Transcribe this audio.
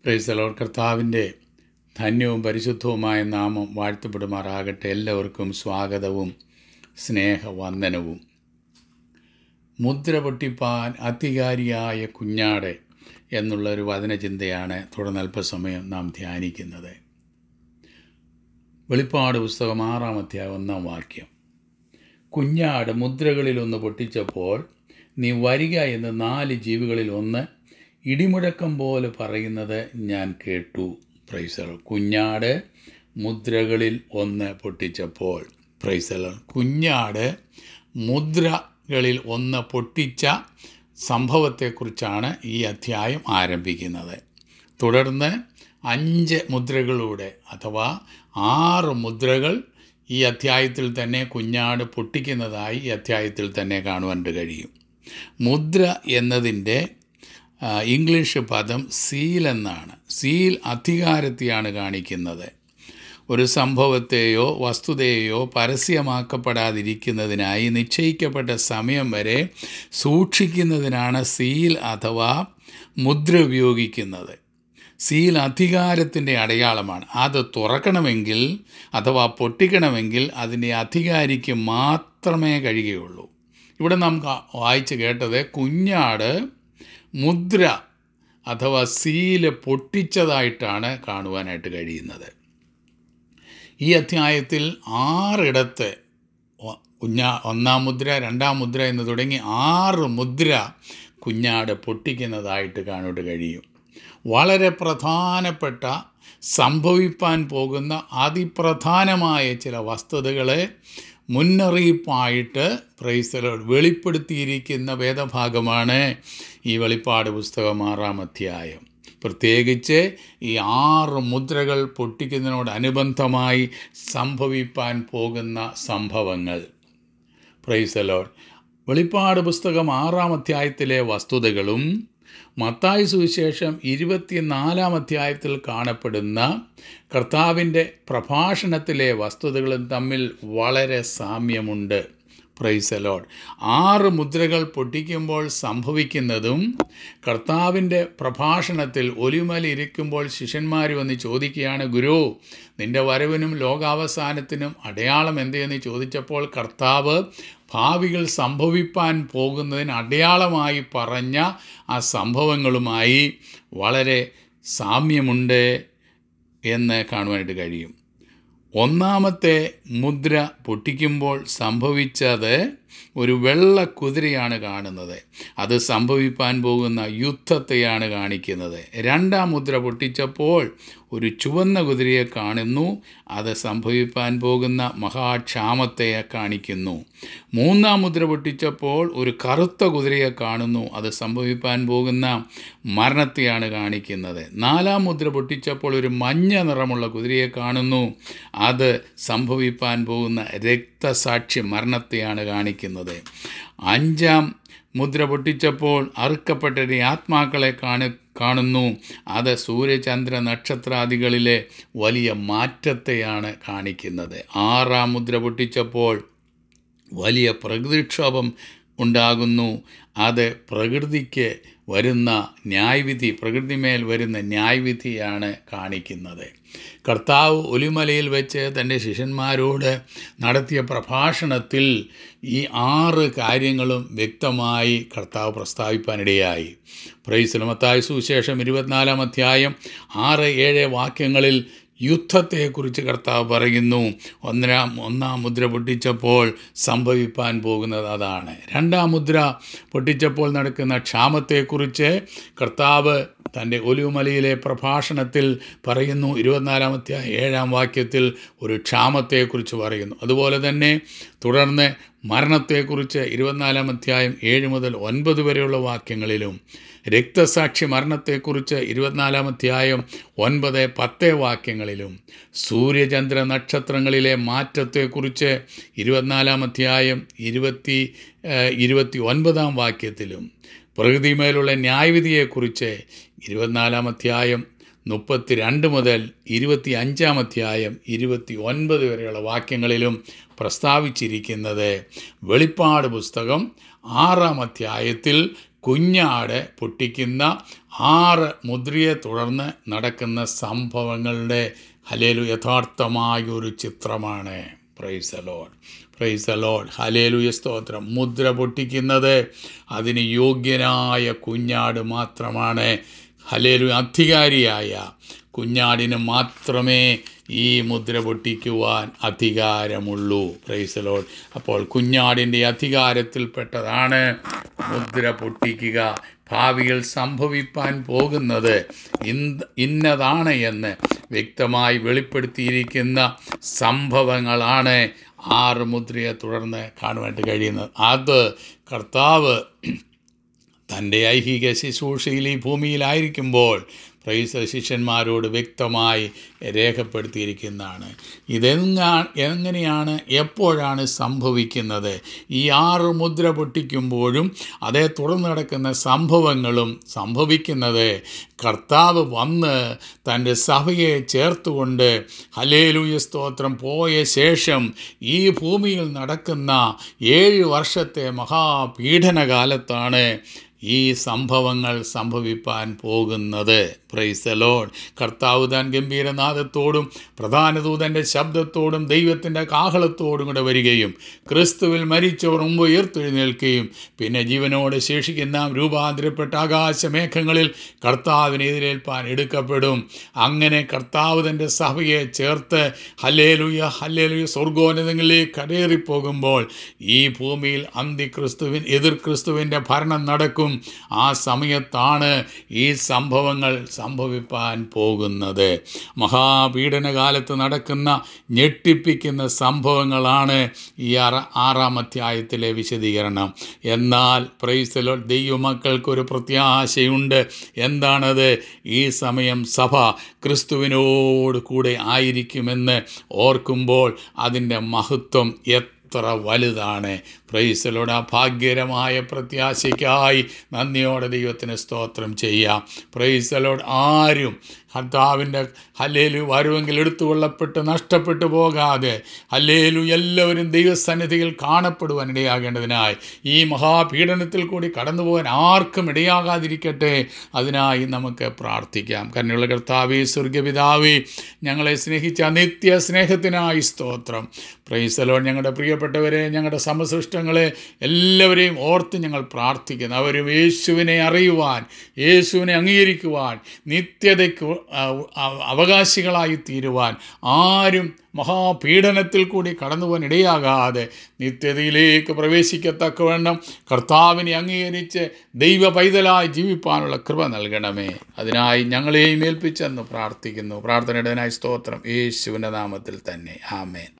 പ്രൈസലോർ കർത്താവിൻ്റെ ധന്യവും പരിശുദ്ധവുമായ നാമം വാഴ്ത്തപ്പെടുമാറാകട്ടെ എല്ലാവർക്കും സ്വാഗതവും സ്നേഹവന്ദനവും മുദ്ര പൊട്ടിപ്പാൻ അധികാരിയായ കുഞ്ഞാട് എന്നുള്ള ഒരു വചനചിന്തയാണ് തുടർന്ന് അല്പസമയം നാം ധ്യാനിക്കുന്നത് വെളിപ്പാട് പുസ്തകം ആറാമത്തെ ഒന്നാം വാക്യം കുഞ്ഞാട് മുദ്രകളിൽ ഒന്ന് പൊട്ടിച്ചപ്പോൾ നീ വരിക എന്ന് നാല് ജീവികളിൽ ഒന്ന് ഇടിമുഴക്കം പോലെ പറയുന്നത് ഞാൻ കേട്ടു പ്രൈസർ കുഞ്ഞാട് മുദ്രകളിൽ ഒന്ന് പൊട്ടിച്ചപ്പോൾ പ്രൈസർ കുഞ്ഞാട് മുദ്രകളിൽ ഒന്ന് പൊട്ടിച്ച സംഭവത്തെക്കുറിച്ചാണ് ഈ അധ്യായം ആരംഭിക്കുന്നത് തുടർന്ന് അഞ്ച് മുദ്രകളുടെ അഥവാ ആറ് മുദ്രകൾ ഈ അധ്യായത്തിൽ തന്നെ കുഞ്ഞാട് പൊട്ടിക്കുന്നതായി ഈ അധ്യായത്തിൽ തന്നെ കാണുവാൻ കഴിയും മുദ്ര എന്നതിൻ്റെ ആ, ഇംഗ്ലീഷ് പദം സീൽ എന്നാണ് സീൽ അധികാരത്തെയാണ് കാണിക്കുന്നത് ഒരു സംഭവത്തെയോ വസ്തുതയെയോ പരസ്യമാക്കപ്പെടാതിരിക്കുന്നതിനായി നിശ്ചയിക്കപ്പെട്ട സമയം വരെ സൂക്ഷിക്കുന്നതിനാണ് സീൽ അഥവാ മുദ്ര ഉപയോഗിക്കുന്നത് സീൽ അധികാരത്തിൻ്റെ അടയാളമാണ് അത് തുറക്കണമെങ്കിൽ അഥവാ പൊട്ടിക്കണമെങ്കിൽ അതിൻ്റെ അധികാരിക്ക് മാത്രമേ കഴിയുകയുള്ളൂ ഇവിടെ നാം കാ- വായിച്ച് കേട്ടത് കുഞ്ഞാട് മുദ്ര അഥവാ സീല് പൊട്ടിച്ചതായിട്ടാണ് കാണുവാനായിട്ട് കഴിയുന്നത് ഈ അധ്യായത്തിൽ ആറിടത്ത് ഒ- കുഞ്ഞാ ഒന്നാം മുദ്ര രണ്ടാം മുദ്ര എന്ന് തുടങ്ങി ആറ് മുദ്ര കുഞ്ഞാട് പൊട്ടിക്കുന്നതായിട്ട് കാണാൻ കഴിയും വളരെ പ്രധാനപ്പെട്ട സംഭവിപ്പാൻ പോകുന്ന അതിപ്രധാനമായ ചില വസ്തുതകളെ മുന്നറിയിപ്പായിട്ട് പ്രൈസലോട് വെളിപ്പെടുത്തിയിരിക്കുന്ന വേദഭാഗമാണ് ഈ വെളിപ്പാട് പുസ്തകം ആറാം അധ്യായം പ്രത്യേകിച്ച് ഈ ആറ് മുദ്രകൾ പൊട്ടിക്കുന്നതിനോടനുബന്ധമായി സംഭവിപ്പാൻ പോകുന്ന സംഭവങ്ങൾ പ്രൈസലോർ വെളിപ്പാട് പുസ്തകം ആറാം അധ്യായത്തിലെ വസ്തുതകളും മത്തായി സുവിശേഷം ഇരുപത്തിനാലാം അധ്യായത്തിൽ കാണപ്പെടുന്ന കർത്താവിൻ്റെ പ്രഭാഷണത്തിലെ വസ്തുതകളും തമ്മിൽ വളരെ സാമ്യമുണ്ട് പ്രൈസലോഡ് ആറ് മുദ്രകൾ പൊട്ടിക്കുമ്പോൾ സംഭവിക്കുന്നതും കർത്താവിൻ്റെ പ്രഭാഷണത്തിൽ ഒലിമല ഇരിക്കുമ്പോൾ ശിഷ്യന്മാർ വന്ന് ചോദിക്കുകയാണ് ഗുരു നിന്റെ വരവിനും ലോകാവസാനത്തിനും അടയാളം എന്തെന്ന് ചോദിച്ചപ്പോൾ കർത്താവ് ഭാവികൾ സംഭവിപ്പാൻ പോകുന്നതിന് അടയാളമായി പറഞ്ഞ ആ സംഭവങ്ങളുമായി വളരെ സാമ്യമുണ്ട് എന്ന് കാണുവാനായിട്ട് കഴിയും ഒന്നാമത്തെ മുദ്ര പൊട്ടിക്കുമ്പോൾ സംഭവിച്ചത് ഒരു വെള്ള കുതിരയാണ് കാണുന്നത് അത് സംഭവിപ്പാൻ പോകുന്ന യുദ്ധത്തെയാണ് കാണിക്കുന്നത് രണ്ടാം മുദ്ര പൊട്ടിച്ചപ്പോൾ ഒരു ചുവന്ന കുതിരയെ കാണുന്നു അത് സംഭവിപ്പാൻ പോകുന്ന മഹാക്ഷാമത്തെ കാണിക്കുന്നു മൂന്നാം മുദ്ര പൊട്ടിച്ചപ്പോൾ ഒരു കറുത്ത കുതിരയെ കാണുന്നു അത് സംഭവിപ്പാൻ പോകുന്ന മരണത്തെയാണ് കാണിക്കുന്നത് നാലാം മുദ്ര പൊട്ടിച്ചപ്പോൾ ഒരു മഞ്ഞ നിറമുള്ള കുതിരയെ കാണുന്നു അത് സംഭവിപ്പാൻ പോകുന്ന രക്തസാക്ഷി മരണത്തെയാണ് കാണിക്കുന്നത് അഞ്ചാം മുദ്ര പൊട്ടിച്ചപ്പോൾ അറുക്കപ്പെട്ട ആത്മാക്കളെ കാണു കാണുന്നു അത് സൂര്യചന്ദ്ര നക്ഷത്രാദികളിലെ വലിയ മാറ്റത്തെയാണ് കാണിക്കുന്നത് ആറാം മുദ്ര പൊട്ടിച്ചപ്പോൾ വലിയ പ്രകൃതിക്ഷോഭം ഉണ്ടാകുന്നു അത് പ്രകൃതിക്ക് വരുന്ന ന്യായവിധി പ്രകൃതിമേൽ വരുന്ന ന്യായവിധിയാണ് കാണിക്കുന്നത് കർത്താവ് ഒലിമലയിൽ വെച്ച് തൻ്റെ ശിഷ്യന്മാരോട് നടത്തിയ പ്രഭാഷണത്തിൽ ഈ ആറ് കാര്യങ്ങളും വ്യക്തമായി കർത്താവ് പ്രസ്താവിപ്പാനിടയായി പ്രൈസലമത്തായ സുവിശേഷം ഇരുപത്തിനാലാം അധ്യായം ആറ് ഏഴ് വാക്യങ്ങളിൽ യുദ്ധത്തെക്കുറിച്ച് കർത്താവ് പറയുന്നു ഒന്നാം ഒന്നാം മുദ്ര പൊട്ടിച്ചപ്പോൾ സംഭവിപ്പാൻ പോകുന്നത് അതാണ് രണ്ടാം മുദ്ര പൊട്ടിച്ചപ്പോൾ നടക്കുന്ന ക്ഷാമത്തെക്കുറിച്ച് കർത്താവ് തൻ്റെ ഒലിവുമലയിലെ പ്രഭാഷണത്തിൽ പറയുന്നു ഇരുപത്തിനാലാമത്തെ ഏഴാം വാക്യത്തിൽ ഒരു ക്ഷാമത്തെക്കുറിച്ച് പറയുന്നു അതുപോലെ തന്നെ തുടർന്ന് മരണത്തെക്കുറിച്ച് ഇരുപത്തിനാലാം അധ്യായം ഏഴ് മുതൽ ഒൻപത് വരെയുള്ള വാക്യങ്ങളിലും രക്തസാക്ഷി മരണത്തെക്കുറിച്ച് ഇരുപത്തിനാലാം അധ്യായം ഒൻപത് പത്ത് വാക്യങ്ങളിലും സൂര്യചന്ദ്ര നക്ഷത്രങ്ങളിലെ മാറ്റത്തെക്കുറിച്ച് ഇരുപത്തിനാലാം അധ്യായം ഇരുപത്തി ഏഹ്, ഇരുപത്തി ഒൻപതാം വാക്യത്തിലും പ്രകൃതിമേലുള്ള ന്യായവിധിയെക്കുറിച്ച് ഇരുപത്തിനാലാം അധ്യായം മുപ്പത്തിരണ്ട് മുതൽ ഇരുപത്തി അഞ്ചാം അധ്യായം ഇരുപത്തി ഒൻപത് വരെയുള്ള വാക്യങ്ങളിലും പ്രസ്താവിച്ചിരിക്കുന്നത് വെളിപ്പാട് പുസ്തകം ആറാം അധ്യായത്തിൽ കുഞ്ഞാട് പൊട്ടിക്കുന്ന ആറ് മുദ്രയെ തുടർന്ന് നടക്കുന്ന സംഭവങ്ങളുടെ ഹലേലു യഥാർത്ഥമായ ഒരു ചിത്രമാണ് praise the Lord praise the Lord hallelujah സ്തോത്രം മുദ്ര പൊട്ടിക്കുന്നത് അതിന് യോഗ്യനായ കുഞ്ഞാട് മാത്രമാണ് ഹലേലു അധികാരിയായ കുഞ്ഞാടിന് മാത്രമേ ഈ മുദ്ര പൊട്ടിക്കുവാൻ അധികാരമുള്ളൂ പ്രൈസലോൾ അപ്പോൾ കുഞ്ഞാടിൻ്റെ അധികാരത്തിൽപ്പെട്ടതാണ് മുദ്ര പൊട്ടിക്കുക ഭാവിയിൽ സംഭവിപ്പാൻ പോകുന്നത് ഇന്ന് ഇന്നതാണ് എന്ന് വ്യക്തമായി വെളിപ്പെടുത്തിയിരിക്കുന്ന സംഭവങ്ങളാണ് ആറ് മുദ്രയെ തുടർന്ന് കാണുവാനായിട്ട് കഴിയുന്നത് അത് കർത്താവ് തൻ്റെ ഐഹിക ശുശ്രൂഷയിൽ ഈ ഭൂമിയിലായിരിക്കുമ്പോൾ പ്രൈസ ശിഷ്യന്മാരോട് വ്യക്തമായി രേഖപ്പെടുത്തിയിരിക്കുന്നതാണ് ഇതെങ്ങാ എങ്ങനെയാണ് എപ്പോഴാണ് സംഭവിക്കുന്നത് ഈ ആറ് മുദ്ര പൊട്ടിക്കുമ്പോഴും അതേ തുടർന്ന് നടക്കുന്ന സംഭവങ്ങളും സംഭവിക്കുന്നത് കർത്താവ് വന്ന് തൻ്റെ സഭയെ ചേർത്തുകൊണ്ട് ഹലേലൂയ സ്തോത്രം പോയ ശേഷം ഈ ഭൂമിയിൽ നടക്കുന്ന ഏഴ് വർഷത്തെ മഹാപീഡനകാലത്താണ് ഈ സംഭവങ്ങൾ സംഭവിപ്പാൻ പോകുന്നത് പ്രൈസലോൺ കർത്താവ് താൻ ഗംഭീരനാഥത്തോടും പ്രധാന ദൂതൻ്റെ ശബ്ദത്തോടും ദൈവത്തിൻ്റെ കാഹളത്തോടും കൂടെ വരികയും ക്രിസ്തുവിൽ മരിച്ചവർ മുമ്പ് ഉയർത്തെഴുന്നേൽക്കുകയും പിന്നെ ജീവനോട് ശേഷിക്കുന്ന രൂപാന്തരപ്പെട്ട ആകാശമേഘങ്ങളിൽ കർത്താവിനെ എതിരേൽപ്പാൻ എടുക്കപ്പെടും അങ്ങനെ കർത്താവ് തൻ്റെ സഭയെ ചേർത്ത് ഹല്ലേലുയ ഹല്ലേലുയ സ്വർഗോന്നതങ്ങളിലേക്ക് കടേറിപ്പോകുമ്പോൾ ഈ ഭൂമിയിൽ അന്തിക്രിസ്തുവിൻ എതിർ ക്രിസ്തുവിൻ്റെ ഭരണം നടക്കും ആ സമയത്താണ് ഈ സംഭവങ്ങൾ സംഭവിപ്പാൻ പോകുന്നത് മഹാപീഡനകാലത്ത് നടക്കുന്ന ഞെട്ടിപ്പിക്കുന്ന സംഭവങ്ങളാണ് ഈ ആറ ആറാം അധ്യായത്തിലെ വിശദീകരണം എന്നാൽ പ്രൈസലോ ദൈവമക്കൾക്കൊരു പ്രത്യാശയുണ്ട് എന്താണത് ഈ സമയം സഭ ക്രിസ്തുവിനോട് കൂടെ ആയിരിക്കുമെന്ന് ഓർക്കുമ്പോൾ അതിൻ്റെ മഹത്വം എത്ര വലുതാണ് പ്രൈസലോട് ആ ഭാഗ്യകരമായ പ്രത്യാശയ്ക്കായി നന്ദിയോടെ ദൈവത്തിന് സ്തോത്രം ചെയ്യാം പ്രൈസലോട് ആരും കർത്താവിൻ്റെ ഹല്ലേലു വരുവെങ്കിൽ എടുത്തുകൊള്ളപ്പെട്ട് നഷ്ടപ്പെട്ടു പോകാതെ ഹല്ലേലു എല്ലാവരും ദൈവസന്നിധിയിൽ കാണപ്പെടുവാൻ ഇടയാകേണ്ടതിനായി ഈ മഹാപീഡനത്തിൽ കൂടി കടന്നു പോകാൻ ആർക്കും ഇടയാകാതിരിക്കട്ടെ അതിനായി നമുക്ക് പ്രാർത്ഥിക്കാം കരുണയുള്ള കർത്താവേ സ്വർഗപിതാവേ ഞങ്ങളെ സ്നേഹിച്ച നിത്യ സ്നേഹത്തിനായി സ്തോത്രം പ്രൈസലോ ഞങ്ങളുടെ പ്രിയപ്പെട്ടവരെ ഞങ്ങളുടെ സമസൃഷ്ടങ്ങളെ എല്ലാവരെയും ഓർത്ത് ഞങ്ങൾ പ്രാർത്ഥിക്കുന്നു അവരും യേശുവിനെ അറിയുവാൻ യേശുവിനെ അംഗീകരിക്കുവാൻ നിത്യതയ്ക്ക് അവകാശികളായി തീരുവാൻ ആരും മഹാപീഡനത്തിൽ കൂടി കടന്നു പോകാൻ ഇടയാകാതെ നിത്യതയിലേക്ക് പ്രവേശിക്കത്തക്കവണ്ണം കർത്താവിനെ അംഗീകരിച്ച് ദൈവ പൈതലായി ജീവിപ്പാനുള്ള കൃപ നൽകണമേ അതിനായി ഞങ്ങളെയും ഏൽപ്പിച്ചെന്ന് പ്രാർത്ഥിക്കുന്നു പ്രാർത്ഥനയുടേതിനായി സ്തോത്രം യേശുവിൻ്റെ നാമത്തിൽ തന്നെ ആമേൻ